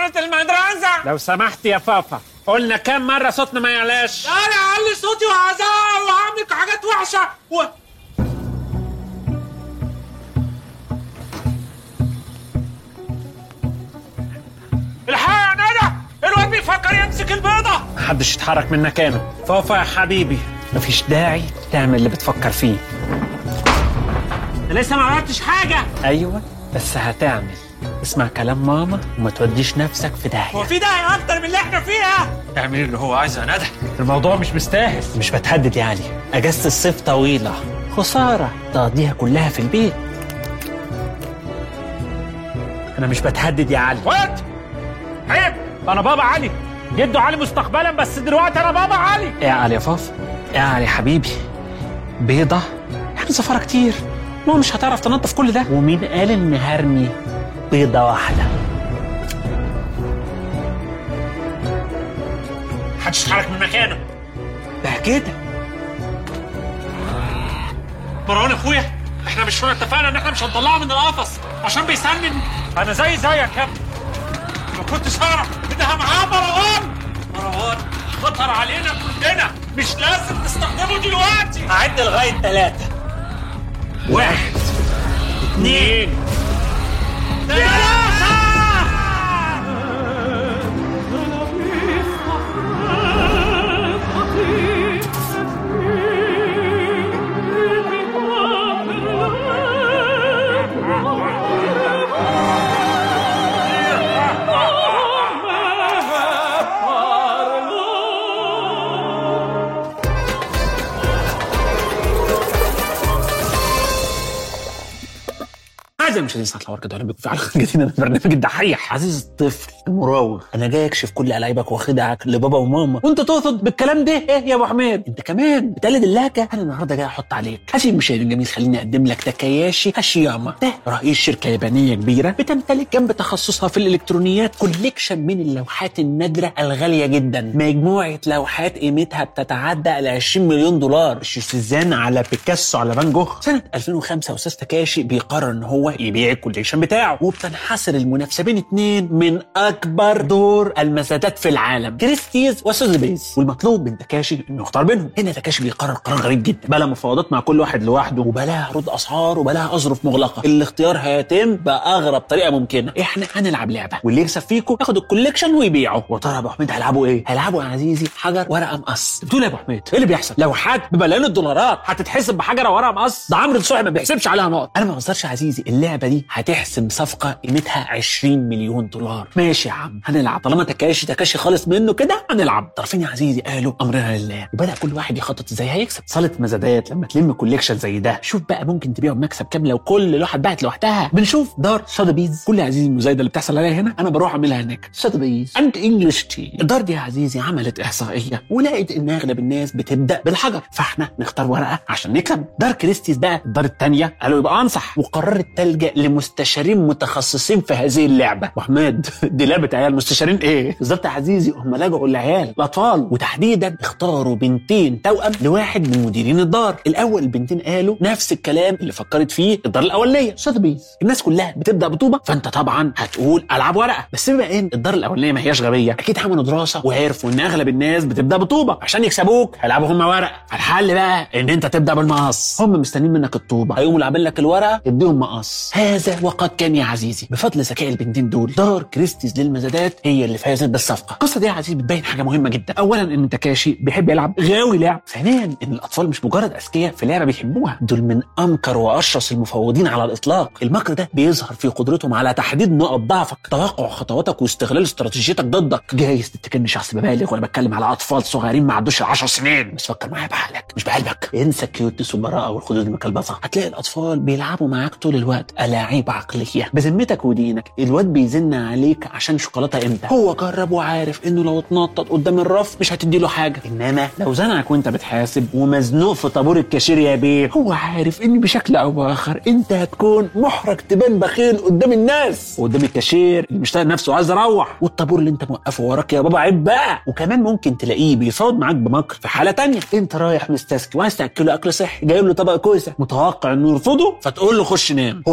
حارة المدرسة لو سمحت يا فافا قلنا كام مرة صوتنا ما يعلاش انا اعلي صوتي وهزعق وهعمل حاجات وحشة و... الحق يا ندى الواد بيفكر يمسك البيضة محدش يتحرك من مكانه فافا يا حبيبي مفيش داعي تعمل اللي بتفكر فيه أنا لسه ما عملتش حاجة ايوه بس هتعمل اسمع كلام ماما وما توديش نفسك في هو داهية في داعي اكتر من اللي احنا فيها اعمل اللي هو عايزه يا ندى الموضوع مش مستاهل مش بتهدد يا علي اجازة الصيف طويلة خسارة تقضيها كلها في البيت انا مش بتهدد يا علي وات عيب انا بابا علي جده علي مستقبلا بس دلوقتي انا بابا علي ايه يا علي يا فاف ايه يا علي يا حبيبي بيضة احنا سفارة كتير ما مش هتعرف تنظف كل ده ومين قال ان هرمي بيضة واحدة محدش يتحرك من مكانه ده كده مروان اخويا احنا مش كنا اتفقنا ان احنا مش هنطلعه من القفص عشان بيسنن انا زي زيك يا ابني ما كنتش اعرف انها معاه مروان مروان خطر علينا كلنا مش لازم نستخدمه دلوقتي هعد لغاية ثلاثة واحد اثنين ثلاثة اعزائي المشاهدين ساعه الحوار كده اهلا بكم في حلقه جديده من برنامج الدحيح عزيز الطفل المراوغ انا جاي اكشف كل قلايبك واخدعك لبابا وماما وانت تقصد بالكلام ده ايه يا ابو حميد انت كمان بتقلد اللهجه انا النهارده جاي احط عليك عزيزي المشاهد الجميل خليني اقدم لك تاكاياشي هاشياما ده رئيس شركه يابانيه كبيره بتمتلك جنب تخصصها في الالكترونيات كوليكشن من اللوحات النادره الغاليه جدا مجموعه لوحات قيمتها بتتعدى ال 20 مليون دولار الشوسيزان على بيكاسو على فان جوخ سنه 2005 استاذ تاكاشي بيقرر ان هو يبيع الكوليكشن بتاعه وبتنحصر المنافسه بين اتنين من اكبر دور المزادات في العالم كريستيز وسوزبيز والمطلوب من تاكاشي انه يختار بينهم هنا تاكاشي بيقرر قرار غريب جدا بلا مفاوضات مع كل واحد لوحده وبلا عروض اسعار وبلا اظرف مغلقه الاختيار هيتم باغرب طريقه ممكنه احنا هنلعب لعبه واللي يكسب فيكم ياخد الكوليكشن ويبيعه وترى يا ابو حميد هيلعبوا ايه هيلعبوا يا عزيزي حجر ورقه مقص بتقول إيه يا ابو حميد ايه اللي بيحصل لوحات بملايين الدولارات هتتحسب بحجره ورقه مقص ده عمرو الصحي ما بيحسبش عليها نقط انا ما بهزرش يا عزيزي اللعبه دي هتحسم صفقه قيمتها 20 مليون دولار ماشي يا عم هنلعب طالما تكاشي تكاشي خالص منه كده هنلعب طرفين يا عزيزي قالوا امرنا لله وبدا كل واحد يخطط ازاي هيكسب صاله مزادات لما تلم كوليكشن زي ده شوف بقى ممكن تبيعه بمكسب كام لو كل لوحه اتباعت لوحدها بنشوف دار سودابيز كل يا عزيزي المزايده اللي بتحصل عليها هنا انا بروح اعملها هناك سودابيز اند انجلش تي الدار دي يا عزيزي عملت احصائيه ولقت ان اغلب الناس بتبدا بالحجر فاحنا نختار ورقه عشان نكسب دار كريستيز بقى الدار الثانيه قالوا يبقى انصح وقررت تلجا لمستشارين متخصصين في هذه اللعبه وحماد دي لعبه عيال مستشارين ايه بالظبط يا عزيزي هم لجأوا للعيال الاطفال وتحديدا اختاروا بنتين توأم لواحد من مديرين الدار الاول البنتين قالوا نفس الكلام اللي فكرت فيه الدار الاولانيه سوثبيز الناس كلها بتبدا بطوبه فانت طبعا هتقول العب ورقه بس بما ان الدار الاولانيه ما هياش غبيه اكيد عملوا دراسه وعرفوا ان اغلب الناس بتبدا بطوبه عشان يكسبوك هيلعبوا هم ورقه فالحل بقى ان انت تبدا بالمقص هم مستنيين منك الطوبه هيقوموا لاعبين لك الورقه اديهم مقص هذا وقد كان يا عزيزي بفضل ذكاء البنتين دول دار كريستيز للمزادات هي اللي فازت بالصفقه القصه دي يا عزيزي بتبين حاجه مهمه جدا اولا ان تاكاشي بيحب يلعب غاوي لعب ثانيا ان الاطفال مش مجرد اذكياء في لعبه بيحبوها دول من امكر واشرس المفوضين على الاطلاق المكر ده بيظهر في قدرتهم على تحديد نقط ضعفك توقع خطواتك واستغلال استراتيجيتك ضدك جايز تفتكرني شخص ببالغ وانا بتكلم على اطفال صغيرين ما عدوش ال 10 سنين بس فكر معايا بعقلك مش بقلبك انسى الكيوتنس والبراءه والخدود المكلبصه هتلاقي الاطفال بيلعبوا معاك طول الوقت الاعيب عقليه بذمتك ودينك الواد بيزن عليك عشان شوكولاته امتى هو جرب وعارف انه لو اتنطط قدام الرف مش هتدي له حاجه انما لو زنقك وانت بتحاسب ومزنوق في طابور الكاشير يا بيه هو عارف ان بشكل او باخر انت هتكون محرج تبان بخيل قدام الناس وقدام الكاشير اللي مش طايق نفسه عايز يروح والطابور اللي انت موقفه وراك يا بابا عيب بقى وكمان ممكن تلاقيه بيفاوض معاك بمكر في حاله تانية انت رايح مستسكي وعايز تاكله اكل صحي جايب له طبق كوسه متوقع انه يرفضه فتقول له خش نام هو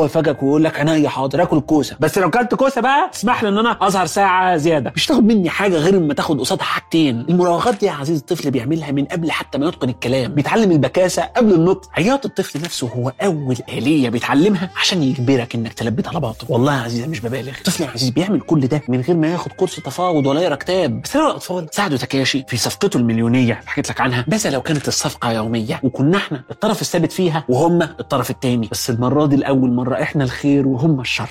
يفاجئك ويقول لك انا يا حاضر اكل كوسه بس لو كلت كوسه بقى اسمح لي ان انا اظهر ساعه زياده مش تاخد مني حاجه غير اما تاخد قصادها حاجتين المراوغات دي يا عزيزي الطفل بيعملها من قبل حتى ما يتقن الكلام بيتعلم البكاسه قبل النطق عياط الطفل نفسه هو اول اليه بيتعلمها عشان يجبرك انك تلبي طلباته والله يا عزيزي أنا مش ببالغ الطفل يا عزيزي بيعمل كل ده من غير ما ياخد كورس تفاوض ولا يقرا كتاب بس لو الاطفال ساعدوا تاكاشي في صفقته المليونيه اللي حكيت لك عنها بس لو كانت الصفقه يوميه وكنا احنا الطرف الثابت فيها وهم الطرف الثاني بس المره دي لاول مره احنا الخير وهم الشر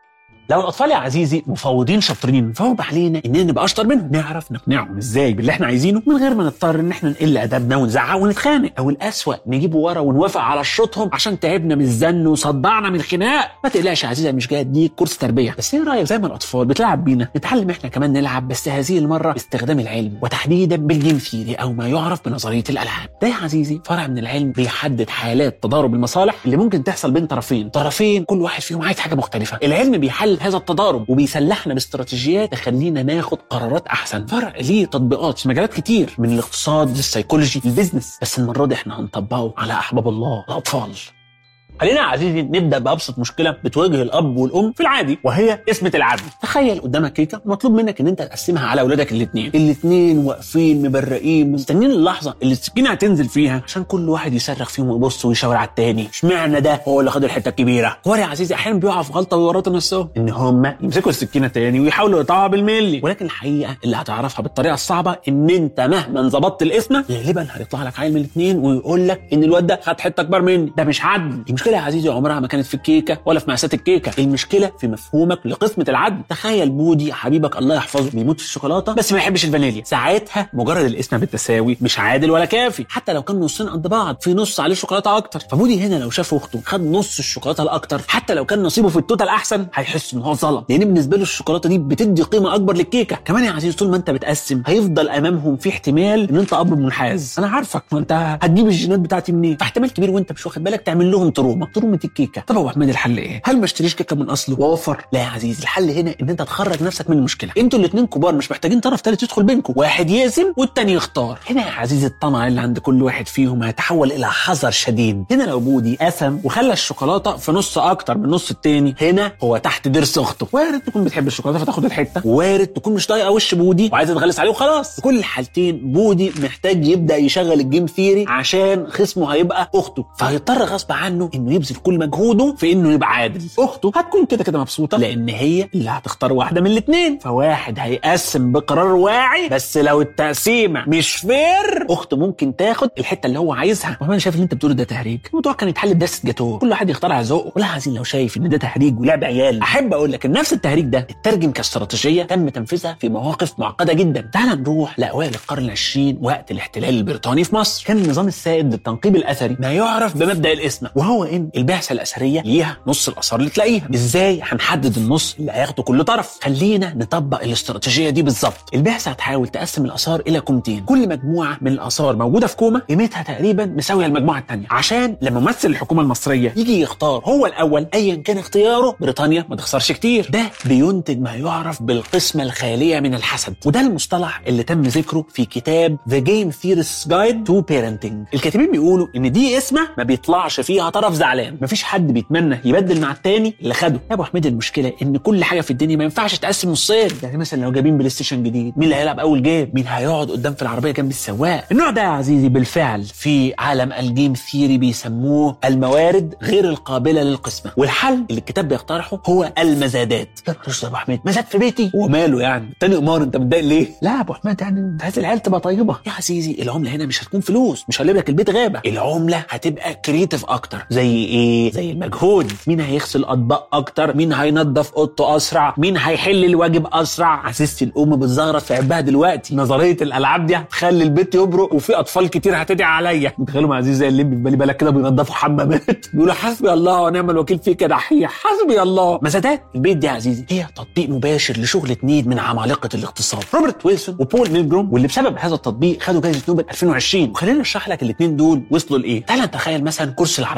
لو الاطفال يا عزيزي مفوضين شاطرين فهو علينا اننا نبقى اشطر منهم نعرف نقنعهم ازاي باللي احنا عايزينه من غير ما نضطر ان احنا نقل ادبنا ونزعق ونتخانق او الاسوأ نجيبه ورا ونوافق على شروطهم عشان تعبنا من الزن وصدعنا من الخناق ما تقلقش يا عزيزي أنا مش جاي اديك كورس تربيه بس ايه رايك زي ما الاطفال بتلعب بينا نتعلم احنا كمان نلعب بس هذه المره باستخدام العلم وتحديدا بالجيم ثيري او ما يعرف بنظريه الالعاب ده يا عزيزي فرع من العلم بيحدد حالات تضارب المصالح اللي ممكن تحصل بين طرفين طرفين كل واحد فيهم عايز حاجه مختلفه العلم بيحل هذا التضارب وبيسلحنا باستراتيجيات تخلينا ناخد قرارات احسن فرع ليه تطبيقات في مجالات كتير من الاقتصاد للسيكولوجي للبيزنس بس المره دي احنا هنطبقه على احباب الله الاطفال خلينا يا عزيزي نبدا بابسط مشكله بتواجه الاب والام في العادي وهي قسمه العدل تخيل قدامك كيكه مطلوب منك ان انت تقسمها على اولادك الاثنين الاثنين واقفين مبرقين مستنيين اللحظه اللي السكينه هتنزل فيها عشان كل واحد يصرخ فيهم ويبص ويشاور على التاني اشمعنى ده هو اللي خد الحته الكبيره هو يا عزيزي احيانا بيقعوا في غلطه ويورطوا نفسهم ان هم يمسكوا السكينه تاني ويحاولوا يقطعوها بالملي ولكن الحقيقه اللي هتعرفها بالطريقه الصعبه ان انت مهما ظبطت القسمه غالبا هيطلع لك عيل من الاثنين ويقول لك ان الواد ده خد حته اكبر مني ده مش عدل المشكله يا عزيزي عمرها ما كانت في الكيكه ولا في مقاسات الكيكه المشكله في مفهومك لقسمه العدل تخيل بودي حبيبك الله يحفظه بيموت في الشوكولاته بس ما يحبش الفانيليا ساعتها مجرد القسمه بالتساوي مش عادل ولا كافي حتى لو كان نصين قد بعض في نص عليه شوكولاته اكتر فبودي هنا لو شاف اخته خد نص الشوكولاته الاكتر حتى لو كان نصيبه في التوتال احسن هيحس ان هو ظلم لان بالنسبه له الشوكولاته دي بتدي قيمه اكبر للكيكه كمان يا عزيزي طول ما انت بتقسم هيفضل امامهم في احتمال ان انت اب منحاز انا عارفك ما انت هتجيب الجينات بتاعتي منين فاحتمال كبير وانت مش واخد بالك تعمل لهم تروما تروما الكيكه طب هو احمد الحل ايه هل ما اشتريش كيكه من اصله واوفر لا يا عزيزي الحل هنا ان انت تخرج نفسك من المشكله انتوا الاثنين كبار مش محتاجين طرف ثالث يدخل بينكم واحد يقسم والتاني يختار هنا يا عزيزي الطمع اللي عند كل واحد فيهم هيتحول الى حذر شديد هنا لو بودي قسم وخلى الشوكولاته في نص اكتر من نص التاني هنا هو تحت ضرس اخته وارد تكون بتحب الشوكولاته فتاخد الحته وارد تكون مش طايقه وش بودي وعايزه تغلس عليه وخلاص في كل الحالتين بودي محتاج يبدا يشغل الجيم ثيري عشان خصمه هيبقى اخته فهيضطر غصب عنه انه يبذل كل مجهوده في انه يبقى عادل اخته هتكون كده كده مبسوطه لان هي اللي هتختار واحده من الاثنين فواحد هيقسم بقرار واعي بس لو التقسيمه مش فير اخته ممكن تاخد الحته اللي هو عايزها وانا شايف اللي انت بتقوله ده تهريج الموضوع كان يتحل بدسه جاتوه كل واحد يختار على ذوقه ولا عايزين لو شايف ان ده تهريج ولعب عيال احب اقول لك ان نفس التهريج ده اترجم كاستراتيجيه تم تنفيذها في مواقف معقده جدا تعال نروح لاوائل القرن العشرين وقت الاحتلال البريطاني في مصر كان النظام السائد للتنقيب الاثري ما يعرف بمبدا الاسمه وهو ان البعثه الاثريه ليها نص الاثار اللي تلاقيها ازاي هنحدد النص اللي هياخده كل طرف خلينا نطبق الاستراتيجيه دي بالظبط البعثه هتحاول تقسم الاثار الى كومتين كل مجموعه من الاثار موجوده في كومه قيمتها تقريبا مساويه المجموعه الثانيه عشان لما ممثل الحكومه المصريه يجي يختار هو الاول ايا كان اختياره بريطانيا ما تخسرش كتير ده بينتج ما يعرف بالقسمه الخاليه من الحسد وده المصطلح اللي تم ذكره في كتاب The Game Theorist's Guide to Parenting الكاتبين بيقولوا ان دي اسمه ما بيطلعش فيها طرف زعلان مفيش حد بيتمنى يبدل مع التاني اللي خده يا ابو حميد المشكله ان كل حاجه في الدنيا ما ينفعش تقسم نصين يعني مثلا لو جايبين بلاي ستيشن جديد مين اللي هيلعب اول جيم مين هيقعد قدام في العربيه جنب السواق النوع ده يا عزيزي بالفعل في عالم الجيم ثيري بيسموه الموارد غير القابله للقسمه والحل اللي الكتاب بيقترحه هو المزادات يا نهار أسود يا ابو حميد مزاد في بيتي وماله يعني تاني قمار انت متضايق ليه لا يا ابو حميد يعني انت عايز العيال تبقى طيبه يا عزيزي العمله هنا مش هتكون فلوس مش هقلب لك البيت غابه العمله هتبقى كريتيف اكتر زي ايه زي المجهود مين هيغسل اطباق اكتر مين هينظف اوضته اسرع مين هيحل الواجب اسرع عزيزتي الام بتزغرط في عبها دلوقتي نظريه الالعاب دي هتخلي البيت يبرق وفي اطفال كتير هتدعي عليا متخيلوا يا عزيزي زي اللي في بالي بالك كده بينظفوا حمامات بيقولوا حسبي الله ونعم الوكيل فيك يا دحيح حسبي الله مزادات البيت دي يا عزيزي هي تطبيق مباشر لشغل اتنين من عمالقه الاقتصاد روبرت ويلسون وبول ميلجروم واللي بسبب هذا التطبيق خدوا جائزه نوبل 2020 وخلينا نشرح لك الاثنين دول وصلوا لايه تعال نتخيل مثلا كرسي العربيه القدامانيه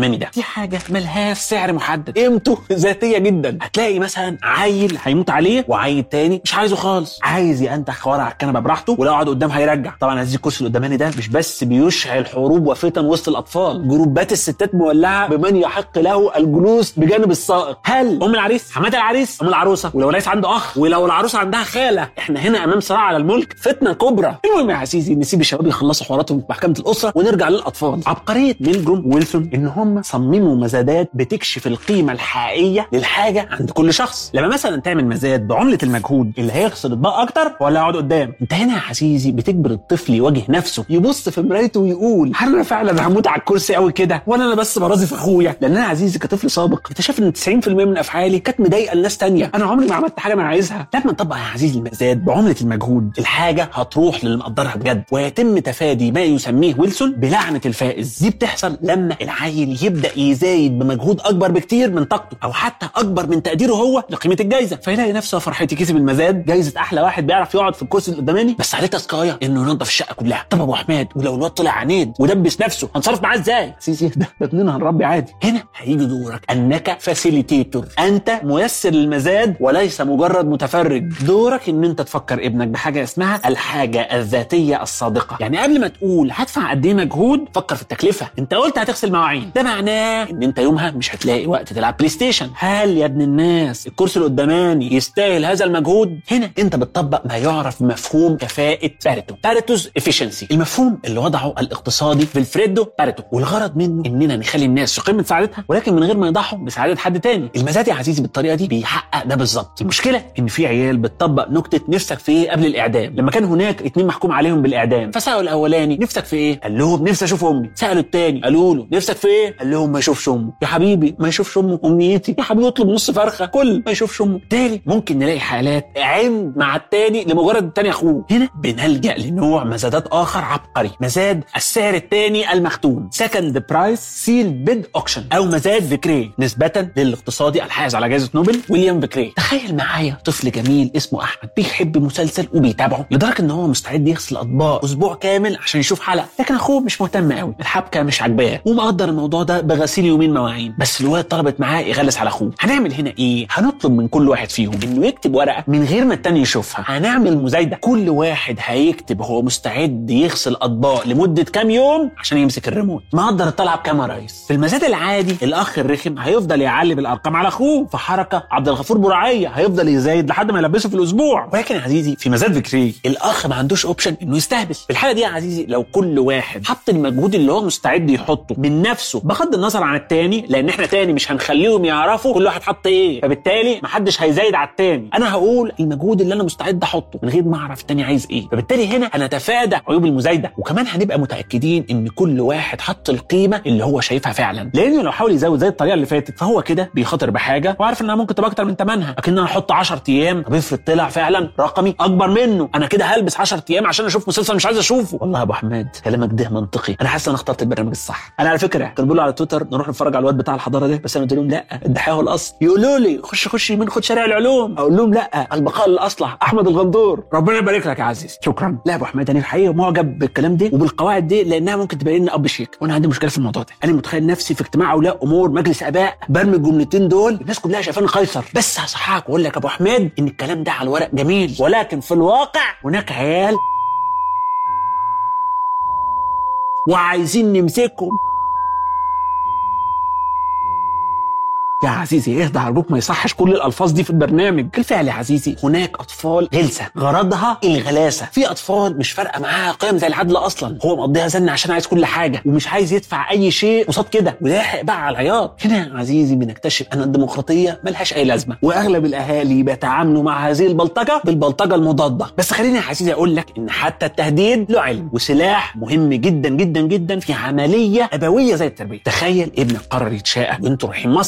القداماني ده دي حاجه ملهاش سعر محدد قيمته ذاتيه جدا هتلاقي مثلا عيل هيموت عليه وعيل تاني مش عايزه خالص عايز ينتخ ورا على الكنبه براحته ولو قعد قدام هيرجع طبعا هذه الكرسي القداماني ده مش بس بيشعل حروب وفتن وسط الاطفال جروبات الستات مولعه بمن يحق له الجلوس بجانب السائق هل ام العريس حماد العريس ام العروسه ولو العريس عنده اخ ولو العروسه عندها خاله احنا هنا امام صراع على الملك فتنه كبرى المهم يا عزيزي نسيب الشباب يخلصوا حواراتهم في محكمه الاسره ونرجع للاطفال عبقريه ميلجروم ويلسون ان هم صمموا مزادات بتكشف القيمه الحقيقيه للحاجه عند كل شخص لما مثلا تعمل مزاد بعمله المجهود اللي هيغسل اطباق اكتر ولا يقعد قدام انت هنا يا عزيزي بتجبر الطفل يواجه نفسه يبص في مرايته ويقول هل انا فعلا هموت على الكرسي قوي كده ولا انا بس برازي في اخويا لان انا عزيزي كطفل سابق اكتشفت ان 90% من افعالي كانت مضايقه لناس تانية انا عمري ما عملت حاجه انا عايزها لما نطبق يا عزيزي المزاد بعمله المجهود الحاجه هتروح للي مقدرها بجد ويتم تفادي ما يسميه ويلسون بلعنه الفائز دي بتحصل لما العيل يبدا يزايد بمجهود اكبر بكتير من طاقته او حتى اكبر من تقديره هو لقيمه الجائزه فيلاقي نفسه فرحتي كسب المزاد جائزه احلى واحد بيعرف يقعد في الكرسي القداماني بس عليه تاسكايه انه ينظف الشقه كلها طب ابو حماد ولو الواد طلع عنيد ودبس نفسه هنصرف معاه ازاي سيسي ده ده اتنين هنربي عادي هنا هيجي دورك انك فاسيليتيتور انت ميسر للمزاد وليس مجرد متفرج دورك ان انت تفكر ابنك بحاجه اسمها الحاجه الذاتيه الصادقه يعني قبل ما تقول هدفع قد ايه مجهود فكر في التكلفه انت قلت هتغسل مواعين ده معناه ان انت يومها مش هتلاقي وقت تلعب بلاي ستيشن هل يا ابن الناس الكرسي القداماني يستاهل هذا المجهود هنا انت بتطبق ما يعرف بمفهوم كفاءه باريتو باريتوز افيشنسي المفهوم اللي وضعه الاقتصادي فيلفريدو باريتو والغرض منه اننا نخلي الناس في قمه سعادتها ولكن من غير ما يضحوا بسعاده حد تاني المزاد يا عزيزي بالطريقه دي بيحقق ده بالظبط المشكله ان في عيال بتطبق نكته نفسك في ايه قبل الاعدام لما كان هناك اتنين محكوم عليهم بالاعدام فسالوا الاولاني نفسك في ايه قال لهم نفسي اشوف امي سالوا التاني قالوا له نفسك في ايه قال لهم ما يشوفش امه يا حبيبي ما يشوفش امه امنيتي يا حبيبي اطلب نص فرخه كل ما يشوفش امه تاني ممكن نلاقي حالات عند مع التاني لمجرد التاني اخوه هنا بنلجا لنوع مزادات اخر عبقري مزاد السعر التاني المختوم سكند برايس سيل بيد اوكشن او مزاد فيكري نسبه للاقتصادي الحائز على جائزه نوبل ويليام فيكري تخيل معايا طفل جميل اسمه احمد بيحب مسلسل وبيتابعه لدرجه ان هو مستعد يغسل اطباق اسبوع كامل عشان يشوف حلقه لكن اخوه مش مهتم قوي الحبكه مش عاجباه ومقدر الموضوع ده بغسيل يومين مواعين بس الولد طلبت معاه يغلس على اخوه هنعمل هنا ايه هنطلب من كل واحد فيهم انه يكتب ورقه من غير ما التاني يشوفها هنعمل مزايده كل واحد هيكتب هو مستعد يغسل اطباق لمده كام يوم عشان يمسك الريموت مقدر الطلعه بكام يا ريس في المزاد العادي الاخ الرخم هيفضل يعلي بالارقام على اخوه في حركه عبد الغفور برعيه هيفضل يزايد لحد ما يلبسه في الاسبوع ولكن يا عزيزي في مزاد فكري الاخ ما عندوش اوبشن انه يستهبل في الحاله دي يا عزيزي لو كل واحد حط المجهود اللي هو مستعد يحطه من نفسه بغض النظر عن التاني لان احنا تاني مش هنخليهم يعرفوا كل واحد حط ايه فبالتالي محدش هيزايد على التاني انا هقول المجهود اللي انا مستعد احطه من غير ما اعرف التاني عايز ايه فبالتالي هنا هنتفادى عيوب المزايده وكمان هنبقى متاكدين ان كل واحد حط القيمه اللي هو شايفها فعلا لانه لو حاول يزود زي الطريقه اللي فاتت فهو كده بيخاطر بحاجه وعارف انها ممكن تبقى اكتر من ثمنها لكن انا احط 10 ايام طب افرض طلع فعلا رقمي اكبر منه انا كده هلبس 10 ايام عشان اشوف مسلسل مش عايز اشوفه والله يا ابو حماد كلامك ده منطقي انا حاسس ان انا اخترت البرنامج الصح انا على فكره كانوا بيقولوا على تويتر نروح نتفرج على الواد بتاع الحضاره ده بس انا قلت لهم لا الدحيح هو الاصل يقولوا لي خش خش يمين خد شارع العلوم اقول لهم لا البقاء الاصلح احمد الغندور ربنا يبارك لك يا عزيز شكرا لا يا ابو حماد انا الحقيقه معجب بالكلام ده وبالقواعد دي لانها ممكن تبين لنا اب شيك وانا عندي مشكله في الموضوع ده انا متخيل نفسي في اجتماع اولياء امور مجلس اباء برمي الجملتين دول الناس كلها شايفاني قيصر بس هصححك واقول لك يا ابو حماد ان الكلام ده على الورق جميل ولكن في الواقع هناك عيال وعايزين نمسكهم يا عزيزي اهدى ارجوك ما يصحش كل الالفاظ دي في البرنامج بالفعل يا عزيزي هناك اطفال غلسه غرضها الغلاسه في اطفال مش فارقه معاها قيم زي العدل اصلا هو مقضيها زن عشان عايز كل حاجه ومش عايز يدفع اي شيء قصاد كده ولاحق بقى على العياط هنا يا عزيزي بنكتشف ان الديمقراطيه ملهاش اي لازمه واغلب الاهالي بيتعاملوا مع هذه البلطجه بالبلطجه المضاده بس خليني يا عزيزي اقول لك ان حتى التهديد له علم وسلاح مهم جدا جدا جدا في عمليه ابويه زي التربيه تخيل ابنك قرر يتشاقى وانتوا رايحين مصيف فلقيت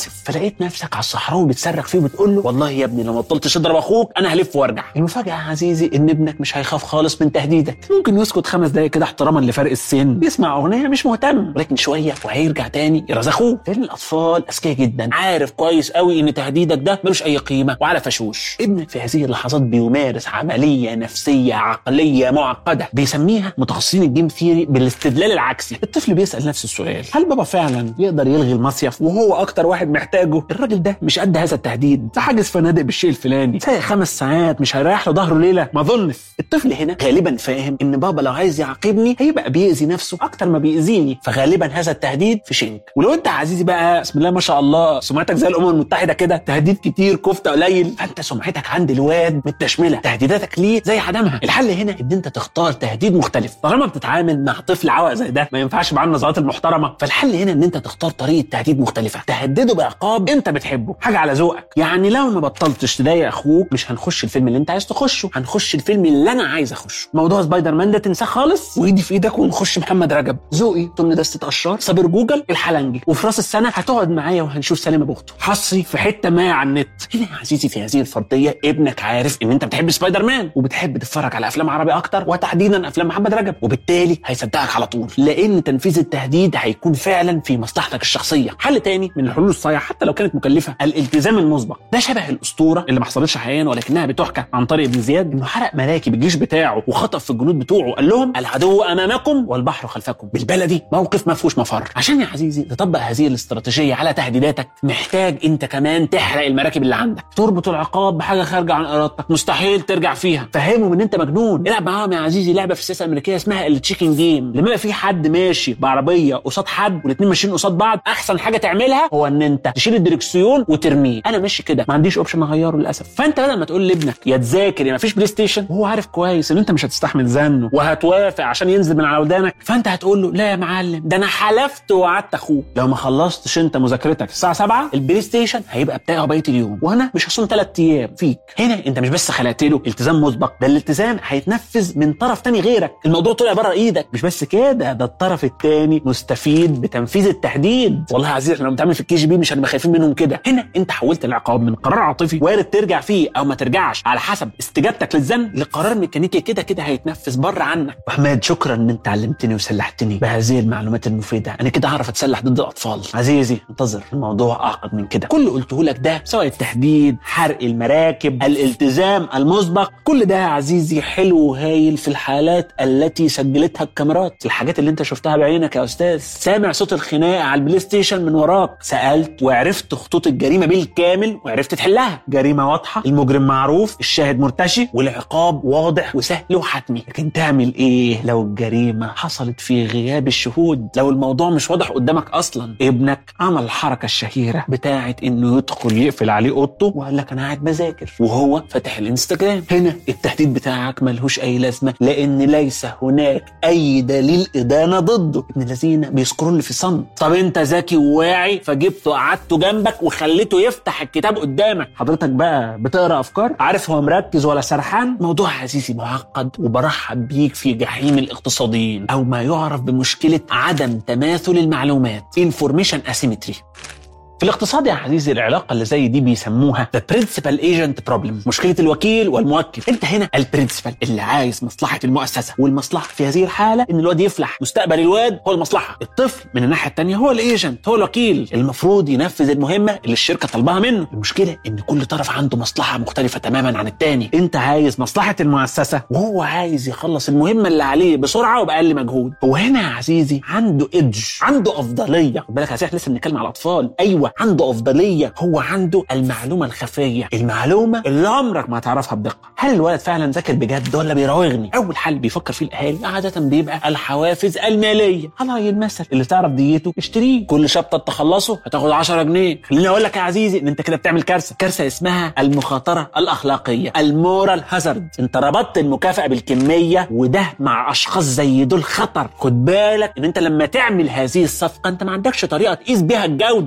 لقيت نفسك على الصحراء وبتصرخ فيه وبتقول له والله يا ابني لو ما بطلتش اضرب اخوك انا هلف وارجع المفاجاه يا عزيزي ان ابنك مش هيخاف خالص من تهديدك ممكن يسكت خمس دقايق كده احتراما لفرق السن يسمع اغنيه مش مهتم ولكن شويه وهيرجع تاني يرازي اخوه لان الاطفال اذكياء جدا عارف كويس قوي ان تهديدك ده ملوش اي قيمه وعلى فشوش ابنك في هذه اللحظات بيمارس عمليه نفسيه عقليه معقده بيسميها متخصصين الجيم ثيوري بالاستدلال العكسي الطفل بيسال نفس السؤال هل بابا فعلا يقدر يلغي المصيف وهو اكتر واحد محتاجه الراجل ده مش قد هذا التهديد ده حاجز فنادق بالشيء الفلاني سايق خمس ساعات مش هيريح له ظهره ليله ما اظنش الطفل هنا غالبا فاهم ان بابا لو عايز يعاقبني هيبقى بيأذي نفسه اكتر ما بيأذيني فغالبا هذا التهديد في شنك ولو انت يا عزيزي بقى بسم الله ما شاء الله سمعتك زي الامم المتحده كده تهديد كتير كفته قليل فانت سمعتك عند الواد متشمله تهديداتك ليه زي عدمها الحل هنا ان انت تختار تهديد مختلف طالما بتتعامل مع طفل عوق زي ده ما ينفعش معاه النظرات المحترمه فالحل هنا ان انت تختار طريقه تهديد مختلفه تهدده بعقاب انت بتحبه حاجه على ذوقك يعني لو ما بطلتش تضايق اخوك مش هنخش الفيلم اللي انت عايز تخشه هنخش الفيلم اللي انا عايز اخشه موضوع سبايدر مان ده تنساه خالص وايدي في ايدك ونخش محمد رجب ذوقي ضمن دستة اشرار صابر جوجل الحلنجي وفي راس السنه هتقعد معايا وهنشوف سليمه بوخته حصري في حته ما على النت هنا يا عزيزي في هذه الفرضيه ابنك عارف ان انت بتحب سبايدر مان وبتحب تتفرج على افلام عربي اكتر وتحديدا افلام محمد رجب وبالتالي هيصدقك على طول لان تنفيذ التهديد هيكون فعلا في مصلحتك الشخصيه حل تاني من الحلول الصايعه حتى لو كانت مكلفه الالتزام المسبق ده شبه الاسطوره اللي ما حصلتش حقيقيا ولكنها بتحكى عن طارق بن زياد انه حرق مراكب الجيش بتاعه وخطف في الجنود بتوعه قال لهم العدو امامكم والبحر خلفكم بالبلدي موقف ما فيهوش مفر عشان يا عزيزي تطبق هذه الاستراتيجيه على تهديداتك محتاج انت كمان تحرق المراكب اللي عندك تربط العقاب بحاجه خارجه عن ارادتك مستحيل ترجع فيها فهمهم ان انت مجنون العب معاهم يا عزيزي لعبه في السياسه الامريكيه اسمها التشيكن جيم لما يبقى في حد ماشي بعربيه قصاد حد والاثنين ماشيين قصاد بعض احسن حاجه تعملها هو ان انت تشيل الدركسيون وترميه انا ماشي كده ما عنديش اوبشن اغيره للاسف فانت بدل ما تقول لابنك يا تذاكر يا ما فيش بلاي ستيشن وهو عارف كويس ان انت مش هتستحمل زنه وهتوافق عشان ينزل من على ودانك فانت هتقول له لا يا معلم ده انا حلفت ووعدت اخوك لو ما خلصتش انت مذاكرتك الساعه 7 البلاي ستيشن هيبقى بتاعه بقيه اليوم وانا مش هصوم ثلاث ايام فيك هنا انت مش بس خلقت له التزام مسبق ده الالتزام هيتنفذ من طرف تاني غيرك الموضوع طلع بره ايدك مش بس كده ده الطرف التاني مستفيد بتنفيذ التهديد والله يا عزيزي احنا لو بنتعامل في الكي جي بي مش هنبقى خايفين منهم كده هنا انت حولت العقاب من قرار عاطفي وارد ترجع فيه او ما ترجعش على حسب استجابتك للذنب لقرار ميكانيكي كده كده هيتنفذ بره عنك احمد شكرا ان انت علمتني وسلحتني بهذه المعلومات المفيده انا كده هعرف اتسلح ضد الاطفال عزيزي انتظر الموضوع اعقد من كده كل اللي قلته لك ده سواء التهديد حرق المراكب الالتزام المسبق كل ده يا عزيزي حلو وهايل في الحالات التي سجلتها الكاميرات الحاجات اللي انت شفتها بعينك يا استاذ سامع صوت الخناقه على البلاي ستيشن من وراك سالت وعرفت خطوط الجريمه بالكامل وعرفت تحلها جريمه واضحه المجرم معروف الشاهد مرتشي والعقاب واضح وسهل وحتمي لكن تعمل ايه لو الجريمه حصلت في غياب الشهود لو الموضوع مش واضح قدامك اصلا ابنك عمل الحركه الشهيره بتاعه انه يدخل يقفل عليه اوضته وقال لك انا قاعد بذاكر وهو فاتح الانستجرام هنا التهديد بتاعك ملهوش اي لازمه لان ليس هناك اي دليل ادانه ضده ابن الذين بيسكرول في صمت طب انت ذكي وواعي فجبته قعدته جنبك وخليته يفتح الكتاب قدامك حضرتك بقى بتقرا افكار عارف هو مركز ولا سرحان موضوع عزيزي معقد وبرحب بيك في جحيم الاقتصاديين او ما يعرف بمشكله عدم تماثل المعلومات information asymmetry في الاقتصاد يا عزيزي العلاقه اللي زي دي بيسموها ذا برنسبل ايجنت بروبلم مشكله الوكيل والموكل انت هنا البرنسبل اللي عايز مصلحه المؤسسه والمصلحه في هذه الحاله ان الواد يفلح مستقبل الواد هو المصلحه الطفل من الناحيه الثانيه هو الايجنت هو الوكيل المفروض ينفذ المهمه اللي الشركه طالباها منه المشكله ان كل طرف عنده مصلحه مختلفه تماما عن الثاني انت عايز مصلحه المؤسسه وهو عايز يخلص المهمه اللي عليه بسرعه وباقل مجهود هو هنا يا عزيزي عنده ايدج عنده افضليه خد بالك يا سيح لسه بنتكلم على الاطفال ايوه عنده افضليه هو عنده المعلومه الخفيه المعلومه اللي عمرك ما هتعرفها بدقه هل الولد فعلا ذاكر بجد ولا بيراوغني اول حل بيفكر فيه الاهالي عاده بيبقى الحوافز الماليه على المثل اللي تعرف ديته اشتريه كل شابتر تخلصه هتاخد 10 جنيه خليني اقول لك يا عزيزي ان انت كده بتعمل كارثه كارثه اسمها المخاطره الاخلاقيه المورال هازارد انت ربطت المكافاه بالكميه وده مع اشخاص زي دول خطر خد بالك ان انت لما تعمل هذه الصفقه انت ما عندكش طريقه تقيس بيها الجوده انت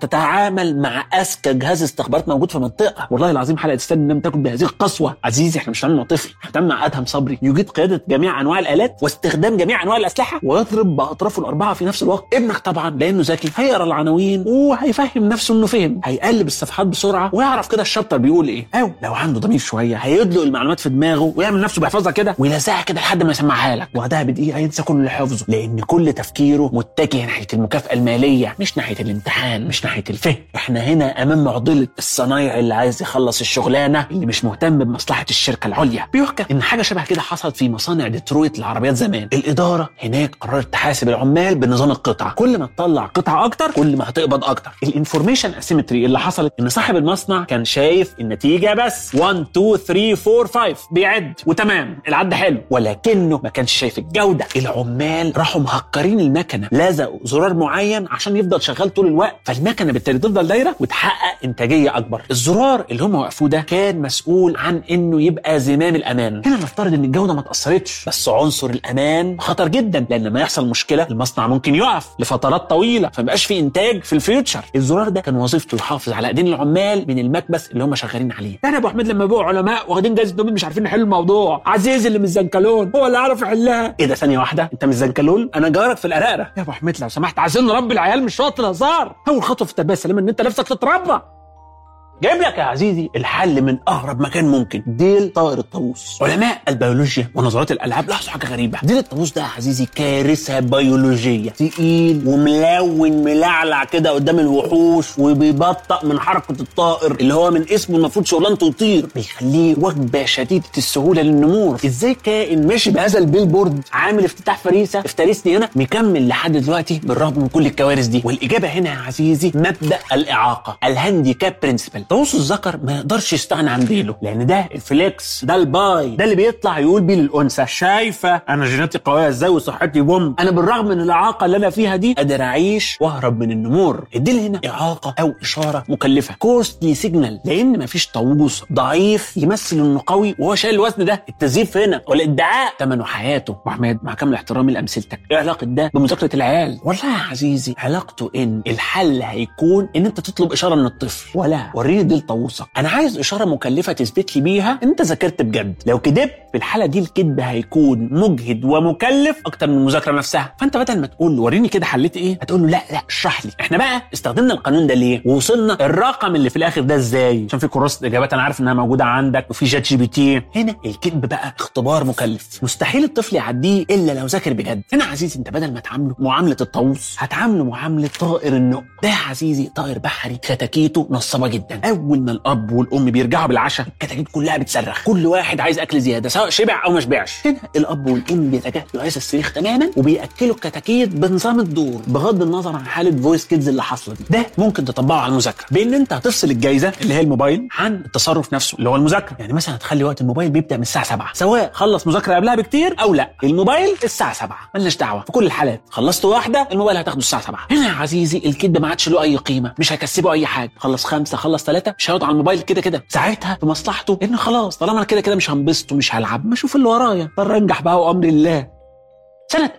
تتعامل مع اذكى جهاز استخبارات موجود في المنطقه والله العظيم حلقه تستنى انها تاكل بهذه القسوه عزيزي احنا مش هنعمل مع طفل احنا هنعمل مع ادهم صبري يجيد قياده جميع انواع الالات واستخدام جميع انواع الاسلحه ويضرب باطرافه الاربعه في نفس الوقت ابنك طبعا لانه ذكي هيقرا العناوين وهيفهم نفسه انه فهم هيقلب الصفحات بسرعه ويعرف كده الشابتر بيقول ايه او لو عنده ضمير شويه هيدلق المعلومات في دماغه ويعمل نفسه بيحفظها كده ويلزقها كده لحد ما يسمعها لك وبعدها بدقيقه ينسى كل اللي حفظه لان كل تفكيره متجه ناحيه المكافاه الماليه مش ناحيه الامتحان مش ناحيه الفهم احنا هنا امام معضله الصنايعي اللي عايز يخلص الشغلانه اللي مش مهتم بمصلحه الشركه العليا بيحكى ان حاجه شبه كده حصلت في مصانع ديترويت للعربيات زمان الاداره هناك قررت تحاسب العمال بنظام القطعه كل ما تطلع قطعه اكتر كل ما هتقبض اكتر الانفورميشن اسيمتري اللي حصلت ان صاحب المصنع كان شايف النتيجه بس 1 2 3 4 5 بيعد وتمام العد حلو ولكنه ما كانش شايف الجوده العمال راحوا مهكرين المكنه لزقوا زرار معين عشان يفضل شغال طول الوقت فالمكنه بالتالي تفضل دايره وتحقق انتاجيه اكبر الزرار اللي هم وقفوه ده كان مسؤول عن انه يبقى زمام الامان هنا نفترض ان الجوده ما اتاثرتش بس عنصر الامان خطر جدا لان لما يحصل مشكله المصنع ممكن يقف لفترات طويله فمبقاش في انتاج في الفيوتشر الزرار ده كان وظيفته يحافظ على ايدين العمال من المكبس اللي هم شغالين عليه يعني يا ابو حميد لما بقوا علماء واخدين جائزه نوبل مش عارفين يحلوا الموضوع عزيز اللي مش زنكلون هو اللي عرف يحلها ايه ده ثانيه واحده انت مش زنكلون انا جارك في القرقره يا ابو حميد لو سمحت عايزين نربي العيال مش وقت الهزار اول خطوه في التربيه السليمه ان انت نفسك تتربى جايب لك يا عزيزي الحل من اقرب مكان ممكن ديل طائر الطاووس علماء البيولوجيا ونظريات الالعاب لاحظوا حاجه غريبه ديل الطاووس ده يا عزيزي كارثه بيولوجيه تقيل وملون ملعلع كده قدام الوحوش وبيبطأ من حركه الطائر اللي هو من اسمه المفروض شغلانته يطير بيخليه وجبه شديده السهوله للنمور ازاي كائن ماشي بهذا البيلبورد عامل افتتاح فريسه افترسني هنا مكمل لحد دلوقتي بالرغم من كل الكوارث دي والاجابه هنا يا عزيزي مبدا الاعاقه الهانديكاب برنسبل طاووس الذكر ما يقدرش يستغنى عن ديله لان ده الفليكس ده الباي ده اللي بيطلع يقول بيه للانثى شايفه انا جيناتي قويه ازاي وصحتي بوم انا بالرغم من الاعاقه اللي انا فيها دي قادر اعيش واهرب من النمور الديل هنا اعاقه او اشاره مكلفه كوستلي سيجنال لان مفيش طاووس ضعيف يمثل انه قوي وهو شايل الوزن ده التزييف هنا والادعاء ثمنه حياته واحمد مع كامل احترامي لامثلتك ايه علاقه ده بمذاكره العيال والله يا عزيزي علاقته ان الحل هيكون ان انت تطلب اشاره من الطفل ولا وريني ديل طاووسك انا عايز اشاره مكلفه تثبت لي بيها انت ذاكرت بجد لو كدبت في الحاله دي الكذب هيكون مجهد ومكلف اكتر من المذاكره نفسها فانت بدل ما تقول له وريني كده حليت ايه هتقول له لا لا اشرح لي احنا بقى استخدمنا القانون ده ليه ووصلنا الرقم اللي في الاخر ده ازاي عشان في كراسه اجابات انا عارف انها موجوده عندك وفي جات جي بي تي هنا الكذب بقى اختبار مكلف مستحيل الطفل يعديه الا لو ذاكر بجد هنا يا عزيزي انت بدل ما تعامله معامله الطاووس هتعامله معامله طائر النق ده يا عزيزي طائر بحري كتاكيته نصابه جدا اول ما الاب والام بيرجعوا بالعشاء الكتاكيت كلها بتصرخ كل واحد عايز اكل زياده سواء شبع او ما شبعش هنا الاب والام بيتجاهلوا هذا الصريخ تماما وبياكلوا الكتاكيت بنظام الدور بغض النظر عن حاله فويس كيدز اللي حاصله دي ده ممكن تطبقه على المذاكره بان انت هتفصل الجايزه اللي هي الموبايل عن التصرف نفسه اللي هو المذاكره يعني مثلا هتخلي وقت الموبايل بيبدا من الساعه 7 سواء خلص مذاكره قبلها بكتير او لا الموبايل الساعه 7 مالناش دعوه في كل الحالات خلصت واحده الموبايل هتاخده الساعه 7 هنا يا عزيزي الكذب ما عادش له اي قيمه مش هيكسبه اي حاجه خلص خمسه خلص ثلاثه مش هيقعد على الموبايل كده كده ساعتها في مصلحته ان خلاص طالما انا كده كده مش هنبسط ومش هلعب ما اشوف اللي ورايا اضطر انجح بقى وامر الله سنة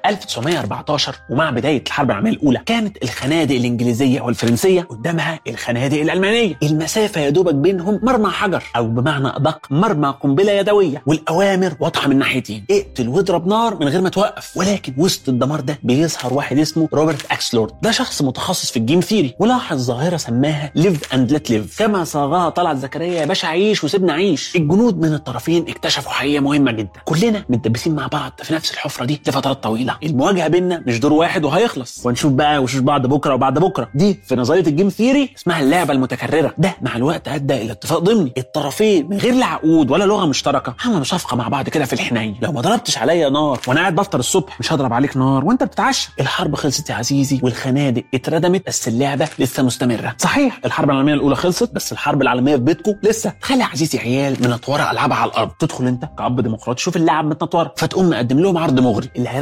1914 ومع بداية الحرب العالمية الأولى كانت الخنادق الإنجليزية والفرنسية قدامها الخنادق الألمانية المسافة يا دوبك بينهم مرمى حجر أو بمعنى أدق مرمى قنبلة يدوية والأوامر واضحة من ناحيتين اقتل واضرب نار من غير ما توقف ولكن وسط الدمار ده بيظهر واحد اسمه روبرت أكسلورد ده شخص متخصص في الجيم ثيري ولاحظ ظاهرة سماها ليف أند ليت ليف كما صاغها طلعت زكريا يا باشا عيش وسيبنا عيش الجنود من الطرفين اكتشفوا حقيقة مهمة جدا كلنا متدبسين مع بعض في نفس الحفرة دي لفترات طويله المواجهه بيننا مش دور واحد وهيخلص ونشوف بقى وشوش بعض بكره وبعد بكره دي في نظريه الجيم ثيري اسمها اللعبه المتكرره ده مع الوقت ادى الى اتفاق ضمني الطرفين من غير لا عقود ولا لغه مشتركه عملوا صفقه مع بعض كده في الحنين لو ما ضربتش عليا نار وانا قاعد بفطر الصبح مش هضرب عليك نار وانت بتتعشى الحرب خلصت يا عزيزي والخنادق اتردمت بس اللعبه لسه مستمره صحيح الحرب العالميه الاولى خلصت بس الحرب العالميه في بيتكم لسه خلي يا عزيزي عيال منطوره العابها على الارض تدخل انت كاب ديمقراطي شوف اللاعب متنطوره فتقوم مقدم لهم عرض مغري اللي هيرتب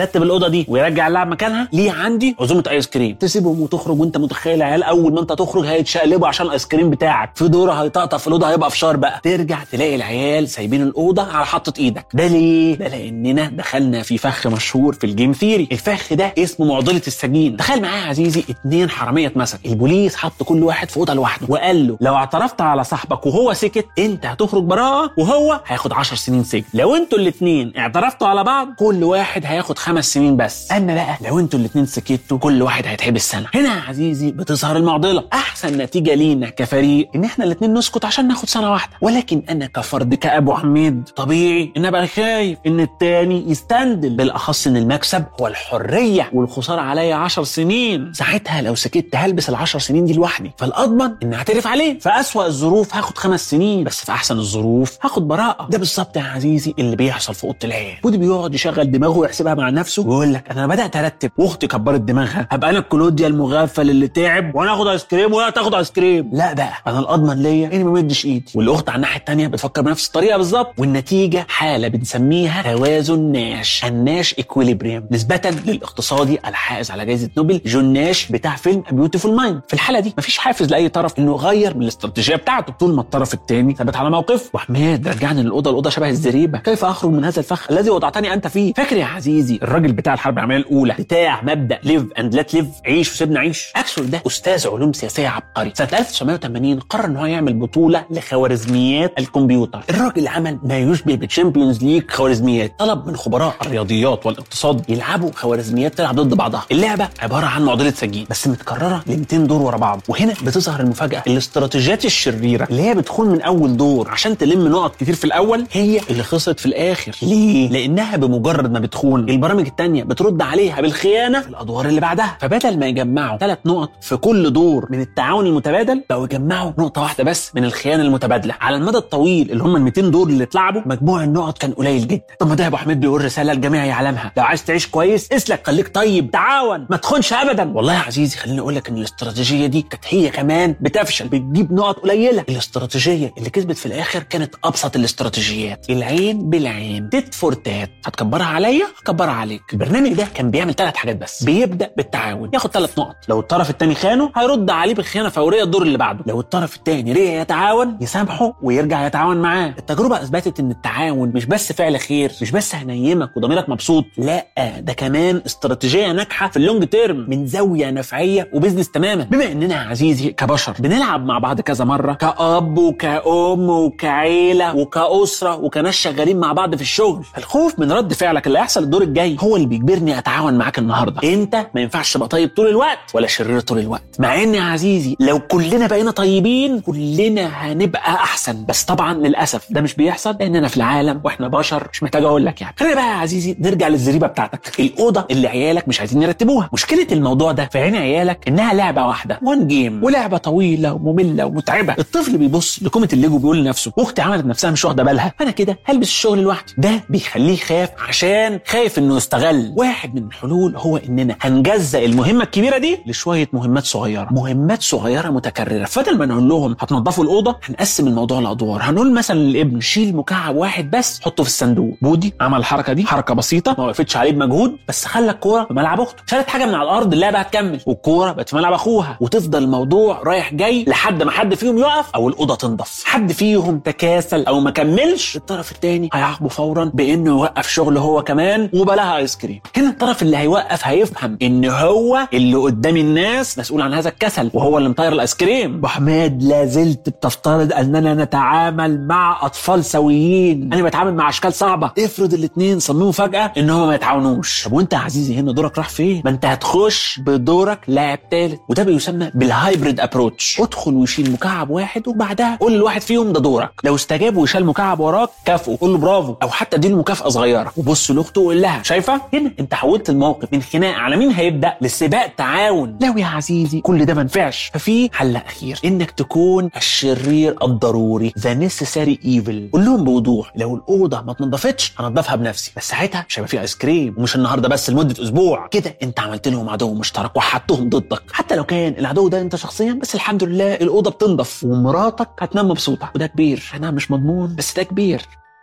يرتب الاوضه دي ويرجع اللعب مكانها ليه عندي عزومه ايس كريم تسيبهم وتخرج وانت متخيل العيال اول ما انت تخرج هيتشقلبوا عشان الايس كريم بتاعك في دوره هيطقطق في الاوضه هيبقى فشار بقى ترجع تلاقي العيال سايبين الاوضه على حطه ايدك ده ليه ده لاننا دخلنا في فخ مشهور في الجيم ثيري الفخ ده اسمه معضله السجين تخيل معايا يا عزيزي اتنين حراميه اتمسك البوليس حط كل واحد في اوضه لوحده وقال له لو اعترفت على صاحبك وهو سكت انت هتخرج براءه وهو هياخد 10 سنين سجن لو انتوا الاتنين اعترفتوا على بعض كل واحد هياخد خمس سنين بس اما بقى لو انتوا الاتنين سكتوا كل واحد هيتحبس سنه هنا يا عزيزي بتظهر المعضله احسن نتيجه لينا كفريق ان احنا الاتنين نسكت عشان ناخد سنه واحده ولكن انا كفرد كابو حميد طبيعي ان ابقى خايف ان التاني يستندل بالاخص ان المكسب هو الحريه والخساره عليا 10 سنين ساعتها لو سكت هلبس ال 10 سنين دي لوحدي فالاضمن ان اعترف عليه في اسوأ الظروف هاخد خمس سنين بس في احسن الظروف هاخد براءه ده بالظبط يا عزيزي اللي بيحصل في اوضه العيال بودي بيقعد يشغل دماغه ويحسبها مع نفسه ويقول لك انا بدات ارتب واختي كبرت دماغها هبقى انا الكلوديا المغفل اللي تعب وانا اخد ايس كريم ولا تاخد ايس كريم لا بقى انا الاضمن ليا اني ما مدش ايدي والاخت على الناحيه الثانيه بتفكر بنفس الطريقه بالظبط والنتيجه حاله بنسميها توازن ناش الناش اكويليبريم نسبه للاقتصادي الحائز على جائزه نوبل جون ناش بتاع فيلم بيوتيفول مايند في الحاله دي مفيش حافز لاي طرف انه يغير من الاستراتيجيه بتاعته طول ما الطرف الثاني ثابت على موقفه وحماد رجعني للاوضه الاوضه شبه الزريبه كيف اخرج من هذا الفخ الذي وضعتني انت فيه فاكر يا عزيزي الراجل بتاع الحرب العالميه الاولى بتاع مبدا ليف اند ليت ليف عيش وسيبنا عيش اكسول ده استاذ علوم سياسيه عبقري سنه 1980 قرر ان هو يعمل بطوله لخوارزميات الكمبيوتر الراجل عمل ما يشبه بالشامبيونز ليج خوارزميات طلب من خبراء الرياضيات والاقتصاد يلعبوا خوارزميات تلعب ضد بعضها اللعبه عباره عن معضله سجين بس متكرره ل 200 دور ورا بعض وهنا بتظهر المفاجاه الاستراتيجيات الشريره اللي هي بتخون من اول دور عشان تلم نقط كتير في الاول هي اللي خسرت في الاخر ليه لانها بمجرد ما بتخون البرامج التانية بترد عليها بالخيانه في الادوار اللي بعدها فبدل ما يجمعوا ثلاث نقط في كل دور من التعاون المتبادل بقوا يجمعوا نقطه واحده بس من الخيانه المتبادله على المدى الطويل اللي هم ال 200 دور اللي اتلعبوا مجموع النقط كان قليل جدا طب ما ده يا ابو حميد بيقول رساله الجميع يعلمها لو عايز تعيش كويس اسلك خليك طيب تعاون ما تخونش ابدا والله يا عزيزي خليني اقول لك ان الاستراتيجيه دي كانت هي كمان بتفشل بتجيب نقط قليله الاستراتيجيه اللي كسبت في الاخر كانت ابسط الاستراتيجيات العين بالعين تيت فور تات هتكبرها عليا هكبرها عليك البرنامج ده كان بيعمل ثلاث حاجات بس بيبدا بالتعاون ياخد ثلاث نقط لو الطرف الثاني خانه هيرد عليه بخيانه فوريه الدور اللي بعده لو الطرف الثاني رجع يتعاون يسامحه ويرجع يتعاون معاه التجربه اثبتت ان التعاون مش بس فعل خير مش بس هنيمك وضميرك مبسوط لا ده كمان استراتيجيه ناجحه في اللونج تيرم من زاويه نفعيه وبزنس تماما بما اننا يا عزيزي كبشر بنلعب مع بعض كذا مره كاب وكأم وكعيله وكأسره وكناس شغالين مع بعض في الشغل الخوف من رد فعلك اللي هيحصل الدور الجاي هو اللي بيجبرني اتعاون معاك النهارده انت ما ينفعش تبقى طيب طول الوقت ولا شرير طول الوقت مع ان يا عزيزي لو كلنا بقينا طيبين كلنا هنبقى احسن بس طبعا للاسف ده مش بيحصل لاننا في العالم واحنا بشر مش محتاج اقول لك يعني خلينا بقى يا عزيزي نرجع للزريبه بتاعتك الاوضه اللي عيالك مش عايزين يرتبوها مشكله الموضوع ده في عين عيالك انها لعبه واحده وان جيم ولعبه طويله وممله ومتعبه الطفل بيبص لكومه الليجو بيقول لنفسه اختي عملت نفسها مش واخده بالها فانا كده هلبس الشغل لوحدي ده بيخليه يخاف عشان خايف انه يستغل واحد من الحلول هو اننا هنجزأ المهمه الكبيره دي لشويه مهمات صغيره مهمات صغيره متكرره فبدل ما نقول لهم هتنضفوا الاوضه هنقسم الموضوع لادوار هنقول مثلا للابن شيل مكعب واحد بس حطه في الصندوق بودي عمل الحركه دي حركه بسيطه ما وقفتش عليه بمجهود بس خلى الكوره في ملعب اخته شالت حاجه من على الارض اللعبه هتكمل والكوره بقت في ملعب اخوها وتفضل الموضوع رايح جاي لحد ما حد فيهم يقف او الاوضه تنضف حد فيهم تكاسل او ما كملش الطرف الثاني هيعاقبه فورا بانه يوقف شغله هو كمان وبلاها ايس كريم هنا الطرف اللي هيوقف هيفهم ان هو اللي قدام الناس مسؤول عن هذا الكسل وهو اللي مطير الايس كريم ابو حماد لا زلت بتفترض اننا نتعامل مع اطفال سويين انا بتعامل مع اشكال صعبه افرض الاثنين صمموا فجاه ان هم ما يتعاونوش طب وانت يا عزيزي هنا دورك راح فين ما انت هتخش بدورك لاعب ثالث وده بيسمى بالهايبريد ابروتش ادخل وشيل مكعب واحد وبعدها قول لواحد فيهم ده دورك لو استجاب وشال مكعب وراك كافئه قول له برافو او حتى اديله مكافاه صغيره وبص لاخته وقول لها شايفه هنا انت حولت الموقف من خناقه على مين هيبدا لسباق تعاون لو يا عزيزي كل ده ما نفعش ففي حل اخير انك تكون الشرير الضروري ذا نيسيساري ايفل قول لهم بوضوح لو الاوضه ما اتنضفتش هنضفها بنفسي بس ساعتها مش هيبقى في ايس كريم ومش النهارده بس لمده اسبوع كده انت عملت لهم عدو مشترك وحدتهم ضدك حتى لو كان العدو ده انت شخصيا بس الحمد لله الاوضه بتنضف ومراتك هتنام مبسوطه وده كبير انا مش مضمون بس ده كبير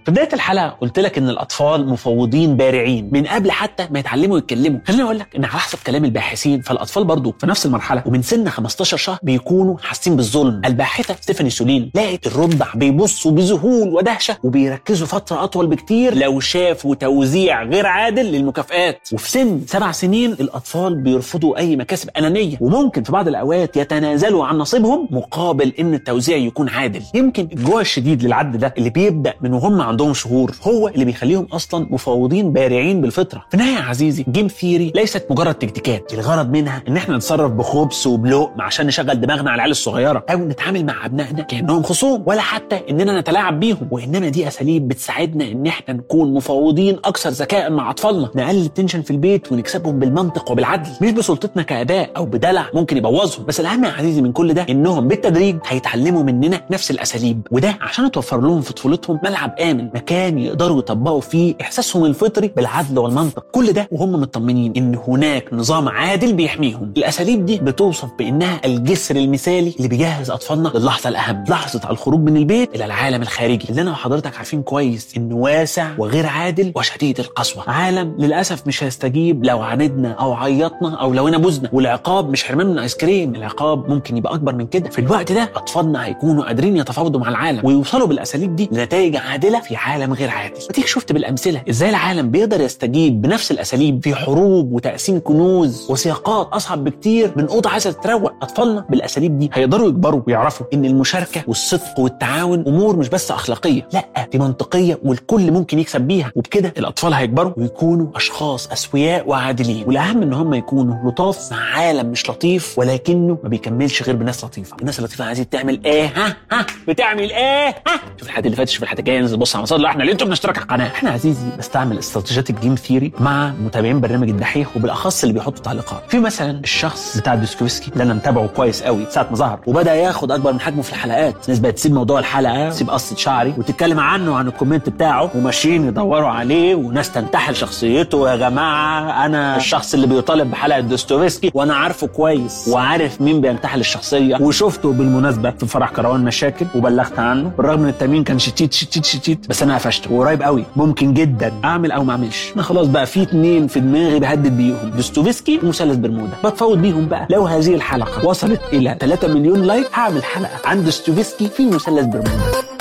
في بدايه الحلقه قلت لك ان الاطفال مفوضين بارعين من قبل حتى ما يتعلموا يتكلموا خليني اقول لك ان على حسب كلام الباحثين فالاطفال برضو في نفس المرحله ومن سن 15 شهر بيكونوا حاسين بالظلم الباحثه ستيفاني سولين لقت الرضع بيبصوا بذهول ودهشه وبيركزوا فتره اطول بكتير لو شافوا توزيع غير عادل للمكافآت وفي سن سبع سنين الاطفال بيرفضوا اي مكاسب انانيه وممكن في بعض الاوقات يتنازلوا عن نصيبهم مقابل ان التوزيع يكون عادل يمكن الجوع الشديد للعد ده اللي بيبدا من وهم عندهم شهور هو اللي بيخليهم اصلا مفوضين بارعين بالفطره في النهايه يا عزيزي جيم ثيري ليست مجرد تكتيكات الغرض منها ان احنا نتصرف بخبث وبلقم عشان نشغل دماغنا على العيال الصغيره او نتعامل مع ابنائنا كانهم خصوم ولا حتى اننا نتلاعب بيهم وانما دي اساليب بتساعدنا ان احنا نكون مفوضين اكثر ذكاء مع اطفالنا نقلل التنشن في البيت ونكسبهم بالمنطق وبالعدل مش بسلطتنا كاباء او بدلع ممكن يبوظهم بس الاهم يا عزيزي من كل ده انهم بالتدريج هيتعلموا مننا نفس الاساليب وده عشان توفر لهم في طفولتهم ملعب امن مكان يقدروا يطبقوا فيه احساسهم الفطري بالعدل والمنطق كل ده وهم مطمنين ان هناك نظام عادل بيحميهم الاساليب دي بتوصف بانها الجسر المثالي اللي بيجهز اطفالنا للحظه الاهم لحظه الخروج من البيت الى العالم الخارجي اللي انا وحضرتك عارفين كويس انه واسع وغير عادل وشديد القسوه عالم للاسف مش هيستجيب لو عاندنا او عيطنا او لو بوزنا والعقاب مش حرمان من ايس كريم العقاب ممكن يبقى اكبر من كده في الوقت ده اطفالنا هيكونوا قادرين يتفاوضوا مع العالم ويوصلوا بالاساليب دي لنتائج عادله في عالم غير عادل وديك شفت بالامثله ازاي العالم بيقدر يستجيب بنفس الاساليب في حروب وتقسيم كنوز وسياقات اصعب بكتير من اوضه عايزه تتروق اطفالنا بالاساليب دي هيقدروا يكبروا ويعرفوا ان المشاركه والصدق والتعاون امور مش بس اخلاقيه لا دي منطقيه والكل ممكن يكسب بيها وبكده الاطفال هيكبروا ويكونوا اشخاص اسوياء وعادلين والاهم ان هم يكونوا لطاف مع عالم مش لطيف ولكنه ما بيكملش غير بناس لطيفه الناس اللطيفه عايزين تعمل ايه ها ها بتعمل ايه ها شوف الحلقات اللي فاتت شوف الحلقات الجايه انزل بص على مصادر احنا ليه انتوا بنشترك على القناه احنا عزيزي بستعمل استراتيجيات الجيم ثيوري مع متابعين برنامج الدحيح وبالاخص اللي بيحطوا تعليقات في مثلا الشخص بتاع دوستويفسكي اللي انا متابعه كويس قوي ساعه ما ظهر وبدا ياخد اكبر من حجمه في الحلقات ناس بقت تسيب موضوع الحلقه تسيب قصه شعري وتتكلم عنه عن الكومنت بتاعه وماشيين يدوروا عليه وناس تنتحل شخصيته يا جماعه انا الشخص اللي بيطالب بحلقه دوستويفسكي وانا عارفه كويس وعارف مين بينتحل الشخصيه وشفته بالمناسبه في فرح كروان مشاكل وبلغت عنه بالرغم ان التمرين كان شتيت شتيت شتيت بس انا قفشته وقريب قوي ممكن جدا اعمل او ما اعملش انا خلاص بقى في اتنين في دماغي بهدد بيهم دوستويفسكي ومثلث برمودا بتفاوض بيهم بقى لو هذه الحلقه وصلت الى 3 مليون لايك هعمل حلقه عن دوستويفسكي في مثلث برمودا